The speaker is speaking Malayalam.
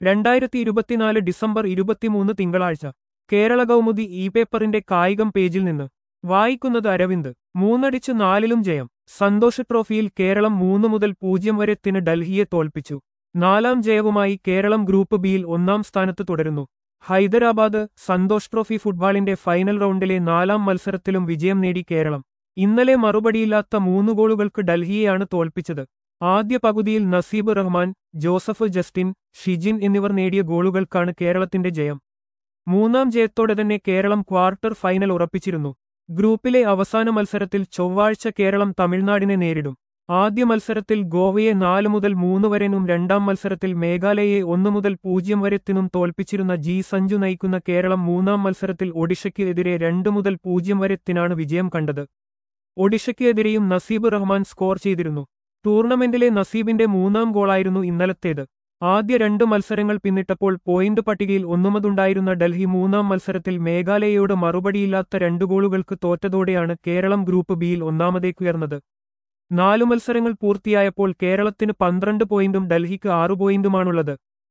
രണ്ടായിരത്തി ഇരുപത്തിനാല് ഡിസംബർ ഇരുപത്തിമൂന്ന് തിങ്കളാഴ്ച കേരള കൗമുദി ഇ പേപ്പറിന്റെ കായികം പേജിൽ നിന്ന് വായിക്കുന്നത് അരവിന്ദ് മൂന്നടിച്ച് നാലിലും ജയം സന്തോഷ് ട്രോഫിയിൽ കേരളം മൂന്ന് മുതൽ പൂജ്യം വരെത്തിന് ഡൽഹിയെ തോൽപ്പിച്ചു നാലാം ജയവുമായി കേരളം ഗ്രൂപ്പ് ബിയിൽ ഒന്നാം സ്ഥാനത്ത് തുടരുന്നു ഹൈദരാബാദ് സന്തോഷ് ട്രോഫി ഫുട്ബോളിന്റെ ഫൈനൽ റൗണ്ടിലെ നാലാം മത്സരത്തിലും വിജയം നേടി കേരളം ഇന്നലെ മറുപടിയില്ലാത്ത മൂന്ന് ഗോളുകൾക്ക് ഡൽഹിയെയാണ് തോൽപ്പിച്ചത് ആദ്യ പകുതിയിൽ നസീബ് റഹ്മാൻ ജോസഫ് ജസ്റ്റിൻ ഷിജിൻ എന്നിവർ നേടിയ ഗോളുകൾക്കാണ് കേരളത്തിന്റെ ജയം മൂന്നാം ജയത്തോടെ തന്നെ കേരളം ക്വാർട്ടർ ഫൈനൽ ഉറപ്പിച്ചിരുന്നു ഗ്രൂപ്പിലെ അവസാന മത്സരത്തിൽ ചൊവ്വാഴ്ച കേരളം തമിഴ്നാടിനെ നേരിടും ആദ്യ മത്സരത്തിൽ ഗോവയെ നാല് മുതൽ മൂന്ന് വരെനും രണ്ടാം മത്സരത്തിൽ മേഘാലയയെ ഒന്നു മുതൽ പൂജ്യം വരെത്തിനും തോൽപ്പിച്ചിരുന്ന ജി സഞ്ജു നയിക്കുന്ന കേരളം മൂന്നാം മത്സരത്തിൽ ഒഡീഷയ്ക്ക് എതിരെ രണ്ട് മുതൽ പൂജ്യം വരെത്തിനാണ് വിജയം കണ്ടത് ഒഡീഷയ്ക്ക് എതിരെയും നസീബ് റഹ്മാൻ സ്കോർ ചെയ്തിരുന്നു ടൂർണമെന്റിലെ നസീബിന്റെ മൂന്നാം ഗോളായിരുന്നു ഇന്നലത്തേത് ആദ്യ രണ്ട് മത്സരങ്ങൾ പിന്നിട്ടപ്പോൾ പോയിന്റ് പട്ടികയിൽ ഒന്നുമതുണ്ടായിരുന്ന ഡൽഹി മൂന്നാം മത്സരത്തിൽ മേഘാലയയോട് മറുപടിയില്ലാത്ത രണ്ടു ഗോളുകൾക്ക് തോറ്റതോടെയാണ് കേരളം ഗ്രൂപ്പ് ബിയിൽ ഒന്നാമതേക്കുയർന്നത് നാലു മത്സരങ്ങൾ പൂർത്തിയായപ്പോൾ കേരളത്തിന് പന്ത്രണ്ട് പോയിന്റും ഡൽഹിക്ക് ആറു പോയിന്റുമാണുള്ളത്